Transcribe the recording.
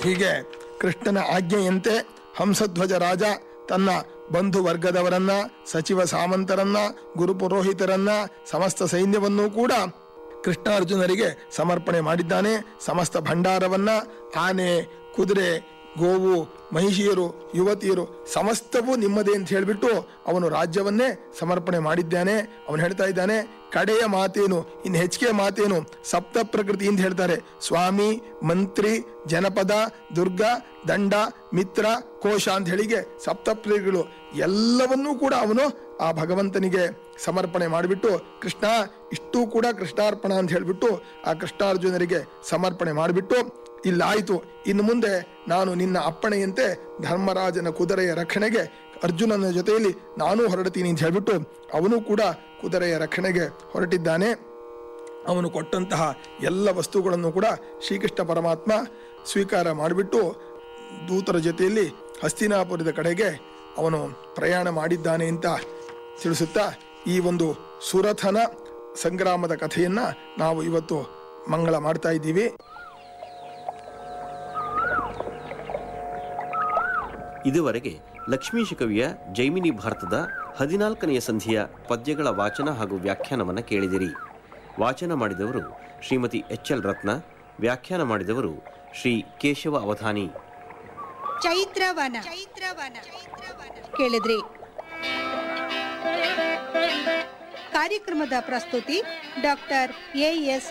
ಹೀಗೆ ಕೃಷ್ಣನ ಆಜ್ಞೆಯಂತೆ ಹಂಸಧ್ವಜ ರಾಜ ತನ್ನ ಬಂಧು ವರ್ಗದವರನ್ನ ಸಚಿವ ಸಾಮಂತರನ್ನ ಗುರುಪುರೋಹಿತರನ್ನ ಸಮಸ್ತ ಸೈನ್ಯವನ್ನೂ ಕೂಡ ಕೃಷ್ಣಾರ್ಜುನರಿಗೆ ಸಮರ್ಪಣೆ ಮಾಡಿದ್ದಾನೆ ಸಮಸ್ತ ಭಂಡಾರವನ್ನ ಆನೆ ಕುದುರೆ ಗೋವು ಮಹಿಷಿಯರು ಯುವತಿಯರು ಸಮಸ್ತವೂ ನಿಮ್ಮದೇ ಅಂತ ಹೇಳಿಬಿಟ್ಟು ಅವನು ರಾಜ್ಯವನ್ನೇ ಸಮರ್ಪಣೆ ಮಾಡಿದ್ದಾನೆ ಅವನು ಹೇಳ್ತಾ ಇದ್ದಾನೆ ಕಡೆಯ ಮಾತೇನು ಇನ್ನು ಹೆಚ್ಚಿಗೆ ಮಾತೇನು ಸಪ್ತ ಪ್ರಕೃತಿ ಅಂತ ಹೇಳ್ತಾರೆ ಸ್ವಾಮಿ ಮಂತ್ರಿ ಜನಪದ ದುರ್ಗ ದಂಡ ಮಿತ್ರ ಕೋಶ ಅಂತ ಹೇಳಿಗೆ ಸಪ್ತಪ್ರಿಯಗಳು ಎಲ್ಲವನ್ನೂ ಕೂಡ ಅವನು ಆ ಭಗವಂತನಿಗೆ ಸಮರ್ಪಣೆ ಮಾಡಿಬಿಟ್ಟು ಕೃಷ್ಣ ಇಷ್ಟೂ ಕೂಡ ಕೃಷ್ಣಾರ್ಪಣ ಅಂತ ಹೇಳಿಬಿಟ್ಟು ಆ ಕೃಷ್ಣಾರ್ಜುನರಿಗೆ ಸಮರ್ಪಣೆ ಮಾಡಿಬಿಟ್ಟು ಇಲ್ಲಾಯಿತು ಇನ್ನು ಮುಂದೆ ನಾನು ನಿನ್ನ ಅಪ್ಪಣೆಯಂತೆ ಧರ್ಮರಾಜನ ಕುದುರೆಯ ರಕ್ಷಣೆಗೆ ಅರ್ಜುನನ ಜೊತೆಯಲ್ಲಿ ನಾನೂ ಹೊರಡ್ತೀನಿ ಅಂತ ಹೇಳ್ಬಿಟ್ಟು ಅವನು ಕೂಡ ಕುದುರೆಯ ರಕ್ಷಣೆಗೆ ಹೊರಟಿದ್ದಾನೆ ಅವನು ಕೊಟ್ಟಂತಹ ಎಲ್ಲ ವಸ್ತುಗಳನ್ನು ಕೂಡ ಶ್ರೀಕೃಷ್ಣ ಪರಮಾತ್ಮ ಸ್ವೀಕಾರ ಮಾಡಿಬಿಟ್ಟು ದೂತರ ಜೊತೆಯಲ್ಲಿ ಹಸ್ತಿನಾಪುರದ ಕಡೆಗೆ ಅವನು ಪ್ರಯಾಣ ಮಾಡಿದ್ದಾನೆ ಅಂತ ತಿಳಿಸುತ್ತಾ ಈ ಒಂದು ಸುರಥನ ಸಂಗ್ರಾಮದ ಕಥೆಯನ್ನ ನಾವು ಇವತ್ತು ಮಂಗಳ ಮಾಡ್ತಾ ಇದ್ದೀವಿ ಇದುವರೆಗೆ ಲಕ್ಷ್ಮೀಶ ಕವಿಯ ಜೈಮಿನಿ ಭಾರತದ ಹದಿನಾಲ್ಕನೆಯ ಸಂಧಿಯ ಪದ್ಯಗಳ ವಾಚನ ಹಾಗೂ ವ್ಯಾಖ್ಯಾನವನ್ನು ಕೇಳಿದಿರಿ ವಾಚನ ಮಾಡಿದವರು ಶ್ರೀಮತಿ ಎಚ್ ಎಲ್ ರತ್ನ ವ್ಯಾಖ್ಯಾನ ಮಾಡಿದವರು ಶ್ರೀ ಕೇಶವ ಅವಧಾನಿ ಚೈತ್ರವನ ಚೈತ್ರವನ ಕೇಳಿದ್ರಿ ಕಾರ್ಯಕ್ರಮದ ಪ್ರಸ್ತುತಿ ಡಾಕ್ಟರ್ ಎ ಎಸ್